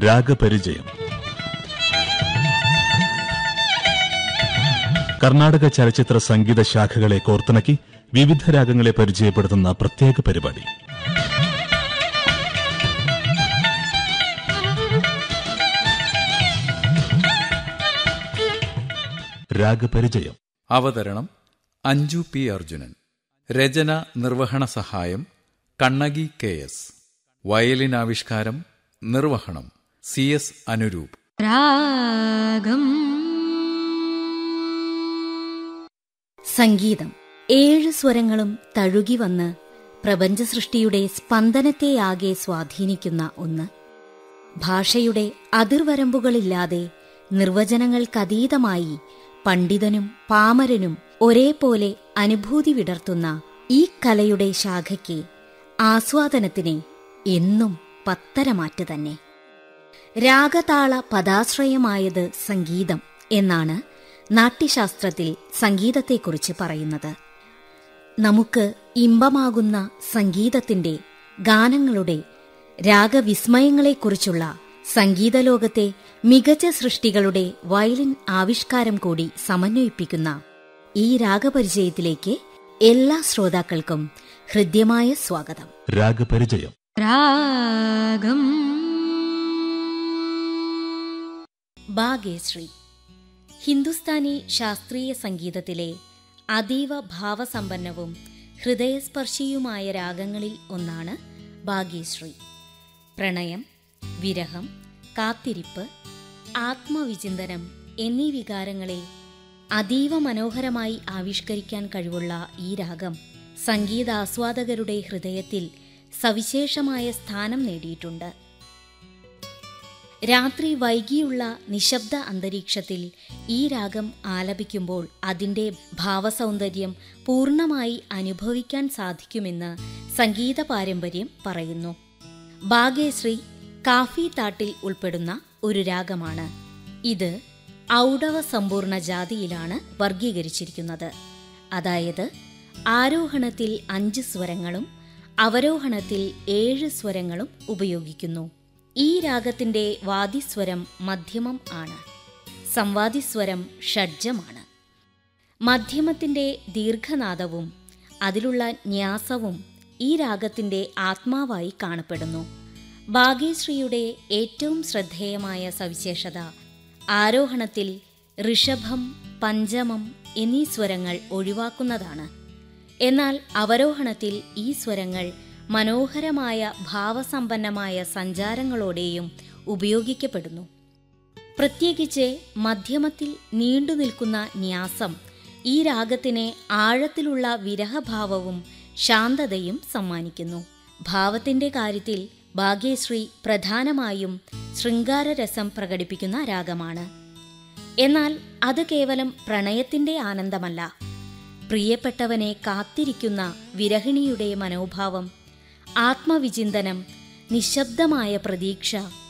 രാഗപരിചയം കർണാടക ചലച്ചിത്ര സംഗീത ശാഖകളെ കോർത്തിണക്കി വിവിധ രാഗങ്ങളെ പരിചയപ്പെടുത്തുന്ന പ്രത്യേക പരിപാടി രാഗപരിചയം അവതരണം അഞ്ജു പി അർജുനൻ രചന നിർവഹണ സഹായം കണ്ണകി കെ എസ് വയലിൻ ആവിഷ്കാരം നിർവഹണം സി എസ് അനുരൂപ് രാഗം സംഗീതം ഏഴ് സ്വരങ്ങളും തഴുകി വന്ന് പ്രപഞ്ച സൃഷ്ടിയുടെ സ്പന്ദനത്തെയാകെ സ്വാധീനിക്കുന്ന ഒന്ന് ഭാഷയുടെ അതിർവരമ്പുകളില്ലാതെ നിർവചനങ്ങൾക്കതീതമായി പണ്ഡിതനും പാമരനും ഒരേപോലെ അനുഭൂതി വിടർത്തുന്ന ഈ കലയുടെ ശാഖയ്ക്ക് ആസ്വാദനത്തിന് എന്നും പത്തരമാറ്റ് തന്നെ രാഗതാള പദാശ്രയമായത് സംഗീതം എന്നാണ് നാട്യശാസ്ത്രത്തിൽ സംഗീതത്തെക്കുറിച്ച് പറയുന്നത് നമുക്ക് ഇമ്പമാകുന്ന സംഗീതത്തിന്റെ ഗാനങ്ങളുടെ രാഗവിസ്മയങ്ങളെക്കുറിച്ചുള്ള സംഗീതലോകത്തെ മികച്ച സൃഷ്ടികളുടെ വയലിൻ ആവിഷ്കാരം കൂടി സമന്വയിപ്പിക്കുന്ന ഈ രാഗപരിചയത്തിലേക്ക് എല്ലാ ശ്രോതാക്കൾക്കും ഹൃദ്യമായ സ്വാഗതം രാഗപരിചയം രാഗം ഭാഗ്യശ്രീ ഹിന്ദുസ്ഥാനി ശാസ്ത്രീയ സംഗീതത്തിലെ അതീവ ഭാവസമ്പന്നവും ഹൃദയസ്പർശിയുമായ രാഗങ്ങളിൽ ഒന്നാണ് ഭാഗ്യശ്രീ പ്രണയം വിരഹം കാത്തിരിപ്പ് ആത്മവിചിന്തനം എന്നീ വികാരങ്ങളെ അതീവ മനോഹരമായി ആവിഷ്കരിക്കാൻ കഴിവുള്ള ഈ രാഗം സംഗീതാസ്വാദകരുടെ ഹൃദയത്തിൽ സവിശേഷമായ സ്ഥാനം നേടിയിട്ടുണ്ട് രാത്രി വൈകിയുള്ള നിശബ്ദ അന്തരീക്ഷത്തിൽ ഈ രാഗം ആലപിക്കുമ്പോൾ അതിൻ്റെ ഭാവസൗന്ദര്യം പൂർണ്ണമായി അനുഭവിക്കാൻ സാധിക്കുമെന്ന് സംഗീത പാരമ്പര്യം പറയുന്നു ഭാഗ്യശ്രീ കാഫി താട്ടിൽ ഉൾപ്പെടുന്ന ഒരു രാഗമാണ് ഇത് ഔഡവ സമ്പൂർണ്ണ ജാതിയിലാണ് വർഗീകരിച്ചിരിക്കുന്നത് അതായത് ആരോഹണത്തിൽ അഞ്ച് സ്വരങ്ങളും അവരോഹണത്തിൽ ഏഴ് സ്വരങ്ങളും ഉപയോഗിക്കുന്നു ഈ രാഗത്തിന്റെ വാദിസ്വരം മധ്യമം ആണ് സംവാദിസ്വരം ഷഡ്ജമാണ് മധ്യമത്തിന്റെ ദീർഘനാദവും അതിലുള്ള ന്യാസവും ഈ രാഗത്തിന്റെ ആത്മാവായി കാണപ്പെടുന്നു ഭാഗ്യശ്രീയുടെ ഏറ്റവും ശ്രദ്ധേയമായ സവിശേഷത ആരോഹണത്തിൽ ഋഷഭം പഞ്ചമം എന്നീ സ്വരങ്ങൾ ഒഴിവാക്കുന്നതാണ് എന്നാൽ അവരോഹണത്തിൽ ഈ സ്വരങ്ങൾ മനോഹരമായ ഭാവസമ്പന്നമായ സഞ്ചാരങ്ങളോടെയും ഉപയോഗിക്കപ്പെടുന്നു പ്രത്യേകിച്ച് മധ്യമത്തിൽ നീണ്ടു നിൽക്കുന്ന ന്യാസം ഈ രാഗത്തിന് ആഴത്തിലുള്ള വിരഹഭാവവും ശാന്തതയും സമ്മാനിക്കുന്നു ഭാവത്തിന്റെ കാര്യത്തിൽ ഭാഗ്യശ്രീ പ്രധാനമായും ശൃംഗാരരസം പ്രകടിപ്പിക്കുന്ന രാഗമാണ് എന്നാൽ അത് കേവലം പ്രണയത്തിന്റെ ആനന്ദമല്ല പ്രിയപ്പെട്ടവനെ കാത്തിരിക്കുന്ന വിരഹിണിയുടെ മനോഭാവം ആത്മവിചിന്തനം നിശബ്ദമായ പ്രതീക്ഷ